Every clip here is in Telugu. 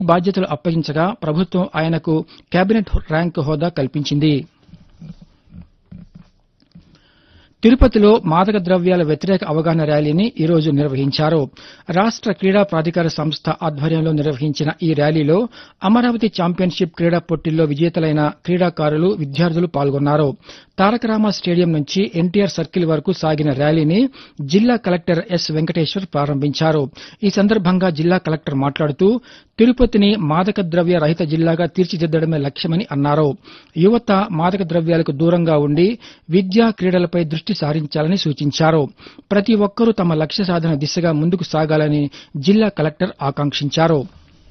బాధ్యతలు అప్పగించగా ప్రభుత్వం ఆయనకు కేబినెట్ ర్యాంకు హోదా కల్పించింది తిరుపతిలో మాదక ద్రవ్యాల వ్యతిరేక అవగాహన ర్యాలీని ఈ రోజు నిర్వహించారు రాష్ట క్రీడా ప్రాధికార సంస్థ ఆధ్వర్యంలో నిర్వహించిన ఈ ర్యాలీలో అమరావతి ఛాంపియన్షిప్ క్రీడా పోటీల్లో విజేతలైన క్రీడాకారులు విద్యార్థులు పాల్గొన్నారు తారకరామ స్టేడియం నుంచి ఎన్టీఆర్ సర్కిల్ వరకు సాగిన ర్యాలీని జిల్లా కలెక్టర్ ఎస్ వెంకటేశ్వర్ ప్రారంభించారు ఈ సందర్భంగా జిల్లా కలెక్టర్ మాట్లాడుతూ తిరుపతిని మాదక ద్రవ్య రహిత జిల్లాగా తీర్చిదిద్దడమే లక్ష్యమని అన్నారు యువత మాదక ద్రవ్యాలకు దూరంగా ఉండి విద్య క్రీడలపై దృష్టి సారించాలని సూచించారు ప్రతి ఒక్కరూ తమ లక్ష్య సాధన దిశగా ముందుకు సాగాలని జిల్లా కలెక్టర్ ఆకాంక్షించారు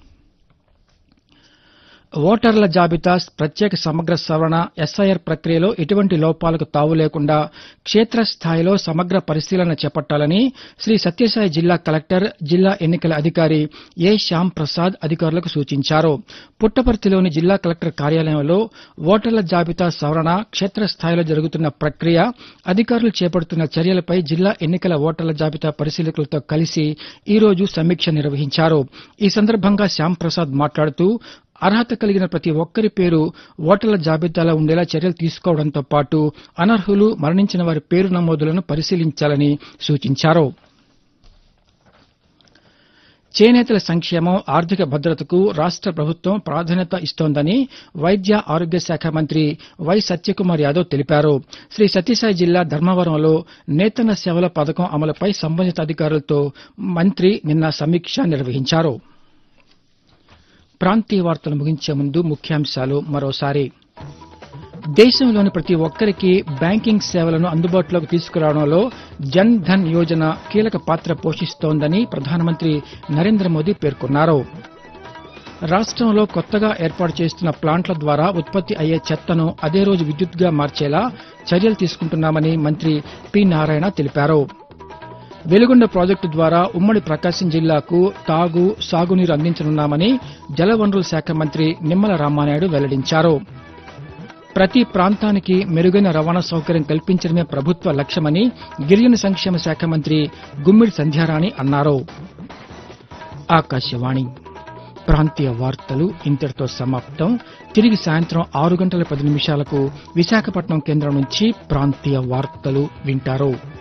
ఓటర్ల జాబితా ప్రత్యేక సమగ్ర సవరణ ఎస్ఐఆర్ ప్రక్రియలో ఎటువంటి లోపాలకు తావు లేకుండా క్షేత్రస్థాయిలో సమగ్ర పరిశీలన చేపట్టాలని శ్రీ సత్యసాయి జిల్లా కలెక్టర్ జిల్లా ఎన్నికల అధికారి ఏ శ్యామ్ ప్రసాద్ అధికారులకు సూచించారు పుట్టపర్తిలోని జిల్లా కలెక్టర్ కార్యాలయంలో ఓటర్ల జాబితా సవరణ క్షేత్రస్థాయిలో జరుగుతున్న ప్రక్రియ అధికారులు చేపడుతున్న చర్యలపై జిల్లా ఎన్నికల ఓటర్ల జాబితా పరిశీలకులతో కలిసి ఈ రోజు సమీక్ష నిర్వహించారు ఈ సందర్భంగా శ్యామ్ ప్రసాద్ మాట్లాడుతూ అర్హత కలిగిన ప్రతి ఒక్కరి పేరు ఓటర్ల జాబితాలో ఉండేలా చర్యలు తీసుకోవడంతో పాటు అనర్హులు మరణించిన వారి పేరు నమోదులను పరిశీలించాలని సూచించారు చేనేతల సంక్షేమం ఆర్థిక భద్రతకు రాష్ట ప్రభుత్వం ప్రాధాన్యత ఇస్తోందని వైద్య ఆరోగ్య శాఖ మంత్రి వై సత్యకుమార్ యాదవ్ తెలిపారు శ్రీ సత్యసాయి జిల్లా ధర్మవరంలో నేతన్న సేవల పథకం అమలుపై సంబంధిత అధికారులతో మంత్రి నిన్న సమీక్ష నిర్వహించారు ప్రాంతీయ వార్తలు ముగించే ముందు ముఖ్యాంశాలు మరోసారి దేశంలోని ప్రతి ఒక్కరికి బ్యాంకింగ్ సేవలను అందుబాటులోకి తీసుకురావడంలో జన్ ధన్ యోజన కీలక పాత్ర పోషిస్తోందని ప్రధానమంత్రి నరేంద్ర మోదీ పేర్కొన్నారు రాష్టంలో కొత్తగా ఏర్పాటు చేస్తున్న ప్లాంట్ల ద్వారా ఉత్పత్తి అయ్యే చెత్తను అదే రోజు విద్యుత్గా మార్చేలా చర్యలు తీసుకుంటున్నామని మంత్రి పి నారాయణ తెలిపారు వెలుగొండ ప్రాజెక్టు ద్వారా ఉమ్మడి ప్రకాశం జిల్లాకు తాగు సాగునీరు అందించనున్నామని జలవనరుల శాఖ మంత్రి నిమ్మల రామానాయుడు వెల్లడించారు ప్రతి ప్రాంతానికి మెరుగైన రవాణా సౌకర్యం కల్పించడమే ప్రభుత్వ లక్ష్యమని గిరిజన సంక్షేమ శాఖ మంత్రి గుమ్మిడి సంధ్యారాణి అన్నారు ఆకాశవాణి ప్రాంతీయ వార్తలు ఇంతటితో సమాప్తం తిరిగి సాయంత్రం ఆరు గంటల పది నిమిషాలకు విశాఖపట్నం కేంద్రం నుంచి ప్రాంతీయ వార్తలు వింటారు